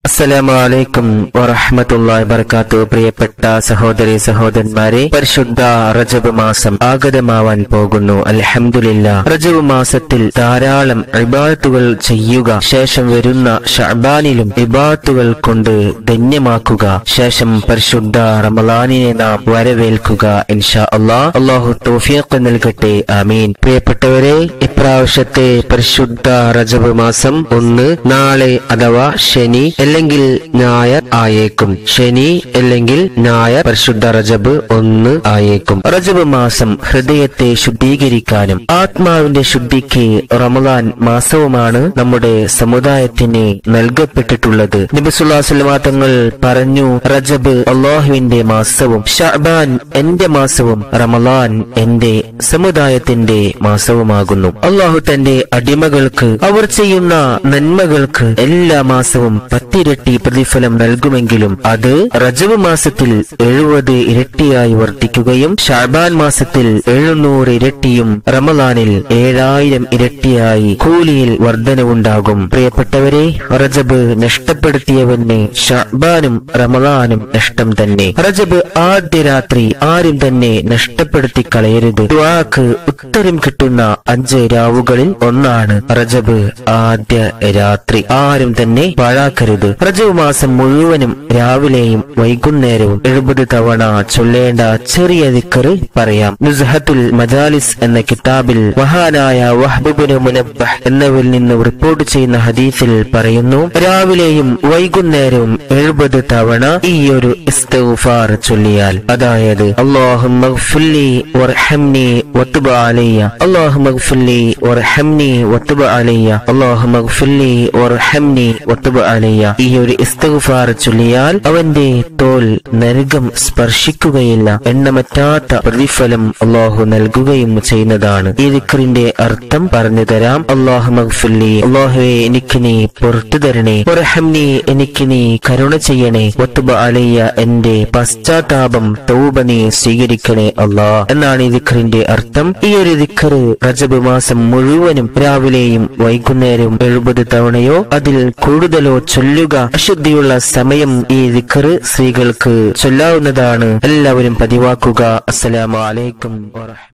അസ്സലാമു അലൈക്കും വറഹ്മത്തുള്ളാഹി വബറകാത്തു പ്രിയപ്പെട്ട സഹോദരി സഹോദരന്മാരെ പരിശുദ്ധ റജബ് മാസം ആഗതമാവാൻ പോകുന്നു അൽഹംദുലില്ലാ റജബ് മാസത്തിൽ ധാരാളം ഇബാദത്തുകൾ ചെയ്യുക ശേഷം വരുന്ന ഷഅബാനിലും ഇബാദത്തുകൾ കൊണ്ട് ധന്യമാക്കുക ശേഷം പരിശുദ്ധ റമളാനിനെ നാം വരവേൽക്കുക ഇൻഷാ അല്ലാഹ് അല്ലാഹു തൗഫീഖ് നൽകട്ടെ ആമീൻ പ്രിയപ്പെട്ടവരെ ഇപ്രാവശ്യത്തെ പരിശുദ്ധ റജബ് മാസം ഒന്ന് നാളെ അഥവാ ശനി അല്ലെങ്കിൽ ഞായർ ആയേക്കും ശനി അല്ലെങ്കിൽ ഞായർ പരിശുദ്ധ റജബ് ഒന്ന് ആയേക്കും റജബ് മാസം ഹൃദയത്തെ ശുദ്ധീകരിക്കാനും ആത്മാവിന്റെ ശുദ്ധിക്ക് റമദാൻ മാസവുമാണ് നമ്മുടെ സമുദായത്തിന് നൽകപ്പെട്ടിട്ടുള്ളത് നബിസുല്ലാസ്ലമാ തങ്ങൾ പറഞ്ഞു റജബ് അള്ളാഹുവിന്റെ മാസവും ഷഅബാൻ എന്റെ മാസവും റമദാൻ എന്റെ സമുദായത്തിന്റെ മാസവുമാകുന്നു അള്ളാഹു തന്റെ അടിമകൾക്ക് അവർ ചെയ്യുന്ന നന്മകൾക്ക് എല്ലാ മാസവും പത്തിരട്ടി പ്രതിഫലം നൽകുമെങ്കിലും അത് റജബ് മാസത്തിൽ എഴുപത് ഇരട്ടിയായി വർദ്ധിക്കുകയും ഷാബാൻ മാസത്തിൽ എഴുന്നൂറ് ഇരട്ടിയും റമദാനിൽ ഏഴായിരം ഇരട്ടിയായി കൂലിയിൽ വർധനവുണ്ടാകും പ്രിയപ്പെട്ടവരെ റജബ് നഷ്ടപ്പെടുത്തിയവന് ഷാബാനും റമദാനും നഷ്ടം തന്നെ റജബ് ആദ്യ രാത്രി ആരും തന്നെ നഷ്ടപ്പെടുത്തി കളയരുത് ദുആക്ക് ഉത്തരം കിട്ടുന്ന അഞ്ച് രാവുകളിൽ ഒന്നാണ് റജബ് ആദ്യ രാത്രി ആരും തന്നെ പാഴാക്കരുത് റജബ് മാസം മുഴുവനും രാവിലെയും വൈകുന്നേരവും എഴുപത് തവണ ചൊല്ലേണ്ട ചെറിയ ദിക്കറ് പറയാം നുസ്ഹത്തുൽ മജാലിസ് എന്ന കിതാബിൽ മഹാനായ വഹ്ബുബിന് മുനബ്ബഹ് എന്നവരിൽ നിന്ന് റിപ്പോർട്ട് ചെയ്യുന്ന ഹദീസിൽ പറയുന്നു രാവിലെയും വൈകുന്നേരവും എഴുപത് തവണ ഈ ഒരു ഇസ്തിഗ്ഫാർ ചൊല്ലിയാൽ അതായത് അല്ലാഹുമ്മഗ്ഫിർലി വർഹംനി വതുബ് അലയ്യ അല്ലാഹുമ്മഗ്ഫിർലി വർഹംനി വതുബ് അലയ്യ അല്ലാഹുമ്മഗ്ഫിർലി വർഹംനി വതുബ് അലയ്യ ഈ ഒരു ഇസ്തിഗ്ഫാർ ചൊല്ലിയാൽ അവന്റെ തോൽ നരകം സ്പർശിക്കുകയില്ല എണ്ണമറ്റാത്ത പ്രതിഫലം അള്ളാഹു നൽകുകയും ചെയ്യുന്നതാണ് ഈ ദിക്റിന്റെ അർത്ഥം പറഞ്ഞു തരാം അള്ളാഹു മഗ്ഫിർലി അള്ളാഹുവെ എനിക്ക് നീ പുറത്തു തരണേ ഒരഹംനി എനിക്ക് നീ കരുണ ചെയ്യണേ ഒത്തുബ അലയ്യ എന്റെ പശ്ചാത്താപം തൗബ നീ സ്വീകരിക്കണേ അള്ളാ എന്നാണ് ഈ ദിക്റിന്റെ അർത്ഥം ഈ ഒരു ദിക്കറ് റജബ് മാസം മുഴുവനും രാവിലെയും വൈകുന്നേരവും എഴുപത് തവണയോ അതിൽ കൂടുതലോ ചൊല്ലുക അശുദ്ധിയുള്ള സമയം ഈ ദിക്കറ് സ്ത്രീകൾക്ക് ചൊല്ലാവുന്നതാണ് എല്ലാവരും പതിവാക്കുക അസ്സലാമു അലൈക്കും വറഹ്മത്തുള്ളാഹി